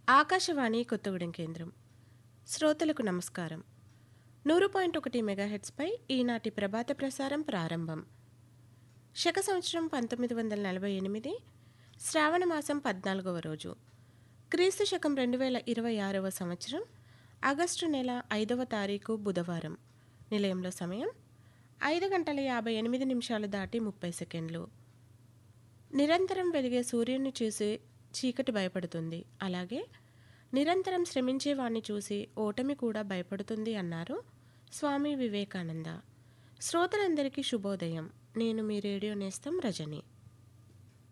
ఆకాశవాణి కొత్తగూడెం కేంద్రం శ్రోతలకు నమస్కారం నూరు పాయింట్ ఒకటి మెగాహెట్స్పై ఈనాటి ప్రభాత ప్రసారం ప్రారంభం శక సంవత్సరం పంతొమ్మిది వందల నలభై ఎనిమిది శ్రావణ మాసం పద్నాలుగవ రోజు క్రీస్తు శకం రెండు వేల ఇరవై ఆరవ సంవత్సరం ఆగస్టు నెల ఐదవ తారీఖు బుధవారం నిలయంలో సమయం ఐదు గంటల యాభై ఎనిమిది నిమిషాలు దాటి ముప్పై సెకండ్లు నిరంతరం వెలిగే సూర్యుడిని చూసి చీకటి భయపడుతుంది అలాగే నిరంతరం శ్రమించే వాణ్ణి చూసి ఓటమి కూడా భయపడుతుంది అన్నారు స్వామి వివేకానంద శ్రోతలందరికీ శుభోదయం నేను మీ రేడియో నేస్తం రజని